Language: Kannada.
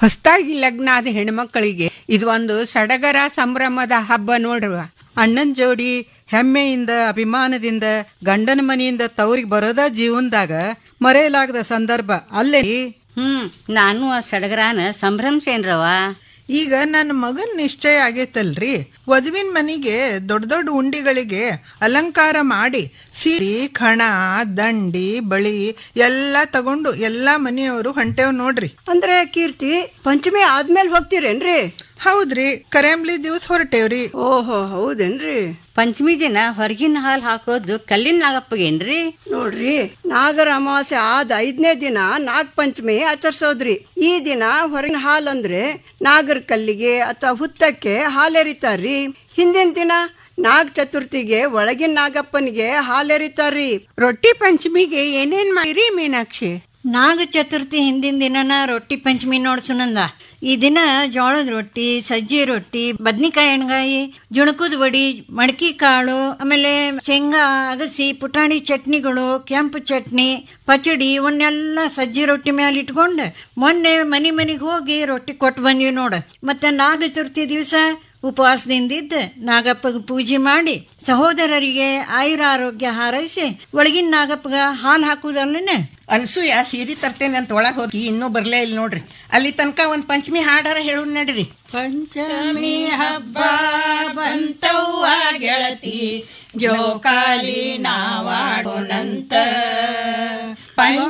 ಹೊಸದಾಗಿ ಲಗ್ನ ಆದ ಹೆಣ್ಮಕ್ಳಿಗೆ ಇದು ಒಂದು ಸಡಗರ ಸಂಭ್ರಮದ ಹಬ್ಬ ನೋಡ್ರವ ಅಣ್ಣನ್ ಜೋಡಿ ಹೆಮ್ಮೆಯಿಂದ ಅಭಿಮಾನದಿಂದ ಗಂಡನ ಮನೆಯಿಂದ ತವ್ರಿಗೆ ಬರೋದ ಜೀವನದಾಗ ಮರೆಯಲಾಗದ ಸಂದರ್ಭ ಅಲ್ಲೇ ಹ್ಮ್ ನಾನು ಆ ಸಡಗರಾನ ಸಂಭ್ರಮಿಸೇನ್ರವ ಈಗ ನನ್ನ ಮಗನ್ ನಿಶ್ಚಯ ಆಗೈತಲ್ರಿ ವಧುವಿನ ಮನಿಗೆ ದೊಡ್ಡ ದೊಡ್ಡ ಉಂಡಿಗಳಿಗೆ ಅಲಂಕಾರ ಮಾಡಿ ಸೀರೆ ಖಣ ದಂಡಿ ಬಳಿ ಎಲ್ಲ ತಗೊಂಡು ಎಲ್ಲಾ ಮನೆಯವರು ಹೊಂಟೇವ್ ನೋಡ್ರಿ ಅಂದ್ರೆ ಕೀರ್ತಿ ಪಂಚಮಿ ಆದ್ಮೇಲೆ ಹೋಗ್ತೀರೇನ್ರಿ ಹೌದ್ರಿ ಕರೆಂಬ್ಲಿ ದಿವ್ಸ ಹೊರಟೇವ್ರಿ ಓಹೋ ಹೌದೇನ್ರಿ ಪಂಚಮಿ ದಿನ ಹೊರಗಿನ ಹಾಲು ಹಾಕೋದು ಕಲ್ಲಿನ ನಾಗಪ್ಪಗೇನ್ರಿ ನೋಡ್ರಿ ನಾಗರ ಅಮಾವಾಸ್ಯೆ ಆದ ಐದನೇ ದಿನ ನಾಗ ಪಂಚಮಿ ಆಚರಿಸೋದ್ರಿ ಈ ದಿನ ಹೊರಗಿನ ಹಾಲ್ ಅಂದ್ರೆ ನಾಗರ ಕಲ್ಲಿಗೆ ಅಥವಾ ಹುತ್ತಕ್ಕೆ ಹಾಲೆರಿತಾರ್ರಿ ಹಿಂದಿನ ದಿನ ನಾಗ ಚತುರ್ಥಿಗೆ ಒಳಗಿನ ನಾಗಪ್ಪನಿಗೆ ಹಾಲೆರಿತಾರ್ರಿ ರೊಟ್ಟಿ ಪಂಚಮಿಗೆ ಏನೇನ್ ಮಾಡಿರಿ ಮೀನಾಕ್ಷಿ ನಾಗ ಚತುರ್ಥಿ ಹಿಂದಿನ ದಿನನ ರೊಟ್ಟಿ ಪಂಚಮಿ ನೋಡ್ ಸುನಂದ ಈ ದಿನ ಜೋಳದ ರೊಟ್ಟಿ ಸಜ್ಜಿ ರೊಟ್ಟಿ ಬದ್ನಿಕಾಯಿ ಎಣ್ಗಾಯಿ ಜುಣಕದ ವಡಿ ಮಡಕಿ ಕಾಳು ಆಮೇಲೆ ಶೇಂಗಾ ಅಗಸಿ ಪುಟಾಣಿ ಚಟ್ನಿಗಳು ಕೆಂಪು ಚಟ್ನಿ ಪಚಡಿ ಇವನ್ನೆಲ್ಲ ಸಜ್ಜಿ ರೊಟ್ಟಿ ಮೇಲೆ ಇಟ್ಕೊಂಡು ಮೊನ್ನೆ ಮನಿ ಮನಿಗೆ ಹೋಗಿ ರೊಟ್ಟಿ ಕೊಟ್ಟು ಬಂದ್ವಿ ನೋಡ ಮತ್ತೆ ನಾಗ ಚತುರ್ಥಿ ದಿವಸ ಉಪವಾಸದಿಂದಿದ್ದ ನಾಗಪ್ಪಗೆ ಪೂಜೆ ಮಾಡಿ ಸಹೋದರರಿಗೆ ಆಯುರ ಆರೋಗ್ಯ ಹಾರೈಸಿ ಒಳಗಿನ ನಾಗಪ್ಪಗ ಹಾಲು ಹಾಕುದಲ್ಲನೆ ಅನ್ಸೂಯ ಸೀರೆ ತರ್ತೇನೆ ಅಂತ ಒಳಗೆ ಹೋಗಿ ಇನ್ನೂ ಬರ್ಲೇ ಇಲ್ಲ ನೋಡ್ರಿ ಅಲ್ಲಿ ತನಕ ಒಂದ್ ಪಂಚಮಿ ಹಾಡಾರ ಹೇಳು ನಡ್ರಿ ಪಂಚಮಿ ಹಬ್ಬ ಬಂತವ್ವ ಗೆಳತಿ ಜೋಕಾಲಿ ನಾವಾಡೋಣಂತ